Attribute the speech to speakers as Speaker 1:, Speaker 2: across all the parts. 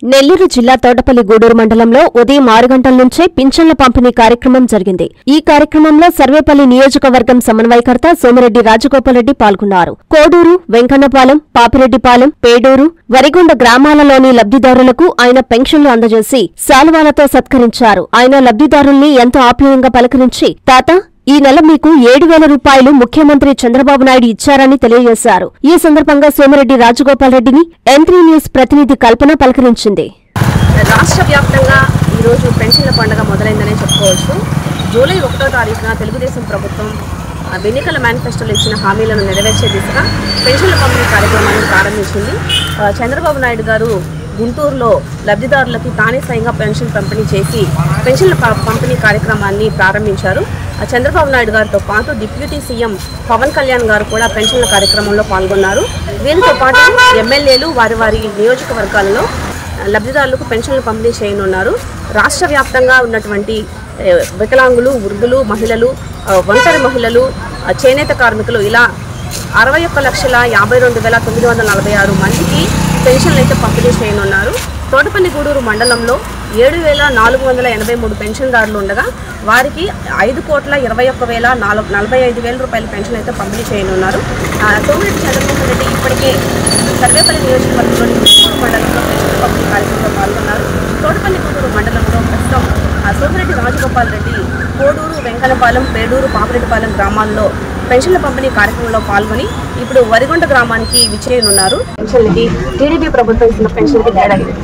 Speaker 1: నెల్లూరు జిల్లా తోటపల్లి గూడూరు మండలంలో ఉదయం ఆరు గంటల నుంచే పింఛన్ల పంపిణీ కార్యక్రమం జరిగింది ఈ కార్యక్రమంలో సర్వేపల్లి నియోజకవర్గం సమన్వయకర్త సోమిరెడ్డి రాజగోపాల్రెడ్డి పాల్గొన్నారు కోడూరు వెంకన్నపాలెం పాపిరెడ్డిపాలెం పేడూరు వరిగొండ గ్రామాలలోని లబ్ధిదారులకు ఆయన పెన్షన్లు అందజేసి శాలువాలతో సత్కరించారు ఆయన లబ్ధిదారుల్ని ఎంతో ఆప్యాయంగా పలకరించి తాత ఈ నెల మీకు ఏడు వేల రూపాయలు ముఖ్యమంత్రి చంద్రబాబు నాయుడు ఇచ్చారని తెలియజేశారు ఈ సందర్భంగా సోమిరెడ్డి రాజగోపాల్ రెడ్డిని ఎంత్రీ న్యూస్ ప్రతినిధి కల్పన పలకరించింది
Speaker 2: రాష్ట్ర వ్యాప్తంగా ఈరోజు పెన్షన్ల పండుగ మొదలైందనే చెప్పుకోవచ్చు జూలై ఒకటో తారీఖున తెలుగుదేశం ప్రభుత్వం ఆ, ఎన్నికల మేనిఫెస్టోలో ఇచ్చిన హామీలను నెరవేర్చే దిశగా పెన్షన్ల పంపిణీ కార్యక్రమాన్ని ప్రారంభించింది ఆ, చంద్రబాబు నాయుడు గారు గుంటూరులో లబ్ధిదారులకి తానే స్వయంగా పెన్షన్ పంపిణీ చేసి పెన్షన్ల ప- పంపిణీ కార్యక్రమాన్ని ప్రారంభించారు ఆ, చంద్రబాబు నాయుడు గారితో పాటు డిప్యూటీ సీఎం పవన్ కళ్యాణ్ గారు కూడా పెన్షన్ల కార్యక్రమంలో పాల్గొన్నారు వీరితో పాటు ఎమ్మెల్యేలు వారి వారి నియోజకవర్గాలలో లబ్ధిదారులకు పెన్షన్లు పంపిణీ చేయనున్నారు రాష్ట్ర వ్యాప్తంగా ఉన్నటువంటి ఏ, వికలాంగులు వృద్ధులు మహిళలు ఆ, ఒంటరి మహిళలు ఆ, చేనేత కార్మికులు ఇలా అరవై ఒక్క లక్షల యాభై రెండు వేల తొమ్మిది వందల నలభై ఆరు మందికి పెన్షన్లు అయితే పంపిణీ చేయనున్నారు తోటపల్లి గూడూరు మండలంలో ఏడు వేల నాలుగు వందల ఎనభై మూడు పెన్షన్దారులు ఉండగా వారికి ఐదు కోట్ల ఇరవై ఒక్క వేల నాలుగు నలభై ఐదు వేల రూపాయల పెన్షన్ అయితే పంపిణీ చేయనున్నారు ఆ, సోమిరెడ్డి చంద్రమోహన్ రెడ్డి ఇప్పటికే సర్వేపల్లి నియోజకవర్గంలోని గూడూరు మండలంలో పెన్షన్ పంపిణీ కార్యక్రమంలో పాల్గొన్నారు తోటపల్లి గూడూరు మండలంలో ప్రస్తుతం ఆ, సోమిరెడ్డి రాజగోపాల్ రెడ్డి కోడూరు వెంకనపాలెం పేడూరు పాపిరెడ్డిపాలెం గ్రామాల్లో పెన్షన్ల పంపిణీ కార్యక్రమంలో పాల్గొని ఇప్పుడు వరిగొండ గ్రామానికి విచ్చేయనున్నారు పెన్షన్లకి టీడీపీ ప్రభుత్వం ఇస్తున్న పెన్షన్లకి తేడా ఏంటి?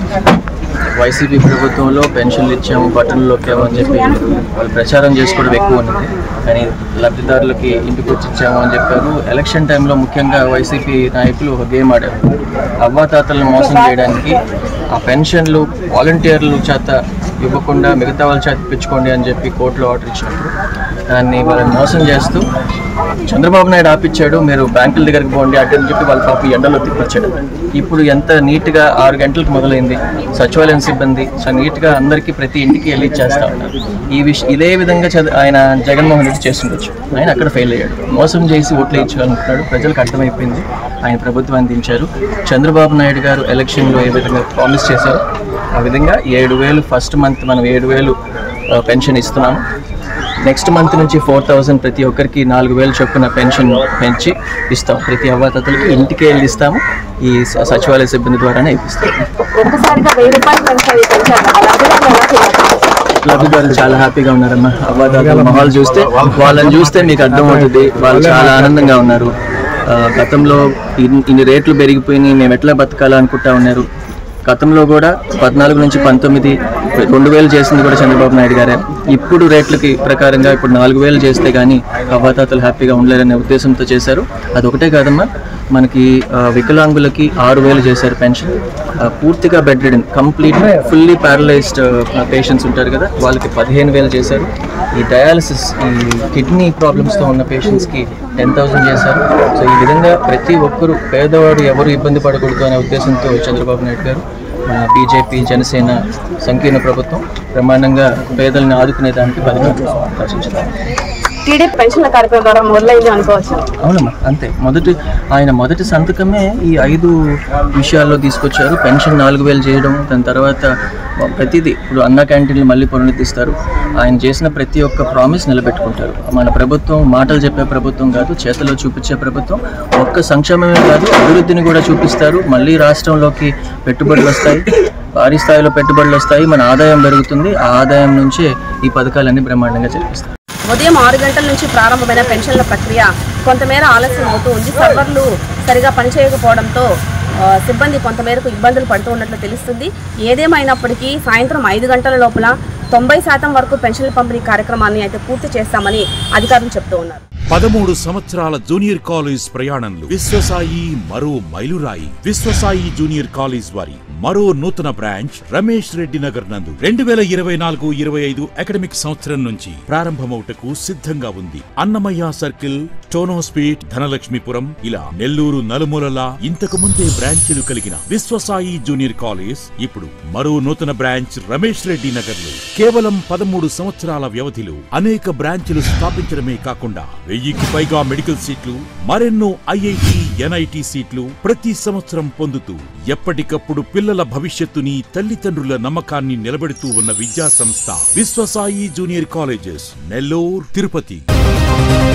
Speaker 3: వైసీపీ ప్రభుత్వంలో పెన్షన్లు ఇచ్చాము బట్టలు నొక్కాము అని చెప్పి వాళ్ళు ప్రచారం చేసుకోవడం ఎక్కువ ఉన్నది కానీ లబ్ధిదారులకి ఇంటికి వచ్చి ఇచ్చాము అని చెప్పారు ఎలక్షన్ టైంలో ముఖ్యంగా వైసీపీ నాయకులు ఒక గేమ్ ఆడారు అవ్వాతాతలను మోసం చేయడానికి ఆ పెన్షన్లు వాలంటీర్లు చేత ఇవ్వకుండా మిగతా వాళ్ళ చేత ఇప్పించుకోండి అని చెప్పి కోర్టులో ఆర్డర్ ఇచ్చినప్పుడు దాన్ని వాళ్ళని మోసం చేస్తూ చంద్రబాబు నాయుడు ఆపిచ్చాడు మీరు బ్యాంకుల దగ్గరికి పోండి అటు అని చెప్పి వాళ్ళ పాప ఎండలో తిప్పించాడు ఇప్పుడు ఎంత నీట్గా ఆరు గంటలకు మొదలైంది సచివాలయం సిబ్బంది సో నీట్గా అందరికీ ప్రతి ఇంటికి వెళ్ళి ఇచ్చేస్తా ఉన్నారు ఈ విషయం ఇదే విధంగా చద- ఆయన జగన్మోహన్ రెడ్డి చేస్తుండొచ్చు ఆయన అక్కడ ఫెయిల్ అయ్యాడు మోసం చేసి ఓట్లు ఇచ్చాలనుకున్నాడు ప్రజలకు అర్థమైపోయింది ఆయన ప్రభుత్వాన్ని దించారు చంద్రబాబు నాయుడు గారు ఎలక్షన్లో ఏ విధంగా ప్రామిస్ చేశారో ఆ విధంగా ఏడు వేలు ఫస్ట్ మంత్ మనం ఏడు వేలు ఆ, పెన్షన్ ఇస్తున్నాము నెక్స్ట్ మంత్ నుంచి ఫోర్ థౌసండ్ ప్రతి ఒక్కరికి నాలుగు వేలు చొప్పున పెన్షన్ పెంచి ఇస్తాం ప్రతి అవ్వాతలకి ఇంటికి వెళ్ళి ఇస్తాము ఈ స- సచివాలయ సిబ్బంది ద్వారానే ఇప్పిస్తాం
Speaker 2: ఒక్కసారిగా వెయ్యి రూపాయలు పెన్షన్ పెంచారు లబ్ధిదారులు ఎలా చేయాలి?
Speaker 3: లబ్ధిదారులు చాలా హ్యాపీగా ఉన్నారమ్మా అవ్వాతాతల మొహాలు చూస్తే వాళ్ళని చూస్తే మీకు అర్థమవుతుంది వాళ్ళు చాలా ఆనందంగా ఉన్నారు ఆ, గతంలో ఇన్- ఇన్ని రేట్లు పెరిగిపోయినాయి మేము ఎట్లా బతకాలా అనుకుంటా ఉన్నారు గతంలో కూడా పద్నాలుగు నుంచి పంతొమ్మిది రెండు వేలు చేసింది కూడా చంద్రబాబు నాయుడు గారే ఇప్పుడు రేట్లకి ప్రకారంగా ఇప్పుడు నాలుగు వేలు చేస్తే కానీ అవ్వాతాతలు హ్యాపీగా ఉండలేరనే ఉద్దేశంతో చేశారు అదొకటే కాదమ్మా మనకి ఆ, వికలాంగులకి ఆరు వేలు చేశారు పెన్షన్ ఆ, పూర్తిగా bed ridden complete fully paralysed patients ఉంటారు కదా వాళ్ళకి పదిహేను వేలు చేశారు ఈ డయాలసిస్ ఈ కిడ్నీ ప్రాబ్లమ్స్తో ఉన్న పేషెంట్స్కి టెన్ థౌసండ్ చేశారు సో ఈ విధంగా ప్రతి ఒక్కరు పేదవాడు ఎవరు ఇబ్బంది పడకూడదు అనే ఉద్దేశంతో చంద్రబాబు నాయుడు గారు మన బీజేపీ జనసేన సంకీర్ణ ప్రభుత్వం బ్రహ్మాండంగా పేదల్ని ఆదుకునే దానికి పథకం రచించారు
Speaker 2: టీడీపీ పెన్షన్ల కార్యక్రమం ద్వారా మొదలైంది అనుకోవచ్చు
Speaker 3: అవునమ్మా అంతే మొదటి ఆయన మొదటి సంతకమే ఈ ఐదు విషయాల్లో తీసుకొచ్చారు పెన్షన్ నాలుగు వేలు చేయడం దాని తర్వాత ప్రతిదీ ఇప్పుడు అన్న క్యాంటీన్లు మళ్ళీ పునరుద్ధరిస్తారు ఆయన చేసిన ప్రతి ఒక్క ప్రామిస్ నిలబెట్టుకుంటారు మన ప్రభుత్వం మాటలు చెప్పే ప్రభుత్వం కాదు చేతలో చూపించే ప్రభుత్వం ఒక్క సంక్షేమమే కాదు అభివృద్ధిని కూడా చూపిస్తారు మళ్ళీ రాష్ట్రంలోకి పెట్టుబడులు వస్తాయి భారీ స్థాయిలో పెట్టుబడులు వస్తాయి మన ఆదాయం పెరుగుతుంది ఆ ఆదాయం నుంచే ఈ పథకాలన్నీ బ్రహ్మాండంగా జరిపిస్తారు
Speaker 2: ఉదయం ఆరు గంటల నుంచి ప్రారంభమైన పెన్షన్ల ప్రక్రియ కొంతమేర ఆలస్యం అవుతూ ఉంది సర్వర్లు సరిగా పనిచేయకపోవడంతో ఆ, సిబ్బంది కొంతమేరకు ఇబ్బందులు పడుతూ ఉన్నట్లు తెలుస్తుంది ఏదేమైనప్పటికీ సాయంత్రం ఐదు గంటల లోపల తొంభై శాతం వరకు పెన్షన్ల పంపిణీ కార్యక్రమాన్ని అయితే పూర్తి చేస్తామని అధికారులు చెప్తూ ఉన్నారు
Speaker 4: పదమూడు సంవత్సరాల జూనియర్ కాలేజ్ ప్రయాణంలో విశ్వసాయి మరో మైలురాయి విశ్వసాయి జూనియర్ కాలేజ్ వారి మరో నూతన బ్రాంచ్ రమేష్ రెడ్డి నగర్ నందు రెండు వేల ఇరవై నాలుగు ఇరవై ఐదు అకాడమిక్ సంవత్సరం నుంచి ప్రారంభమవుటకు సిద్ధంగా ఉంది అన్నమయ్య సర్కిల్ టోనోస్పీట్ ధనలక్ష్మీపురం ఇలా నెల్లూరు నలుమూలలా ఇంతకు ముందే బ్రాంచీలు కలిగిన విశ్వసాయి జూనియర్ కాలేజ్ ఇప్పుడు మరో నూతన బ్రాంచ్ రమేష్ రెడ్డి నగర్ లో కేవలం పదమూడు సంవత్సరాల వ్యవధిలో అనేక బ్రాంచ్లు స్థాపించడమే కాకుండా వెయ్యి వెయ్యికి పైగా మెడికల్ సీట్లు మరెన్నో ఐఐటి ఎన్ఐటి సీట్లు ప్రతి సంవత్సరం పొందుతూ ఎప్పటికప్పుడు పిల్లల భవిష్యత్తుని తల్లిదండ్రుల నమ్మకాన్ని నిలబెడుతూ ఉన్న విద్యా సంస్థ విశ్వసాయి జూనియర్ కాలేజెస్ నెల్లూరు తిరుపతి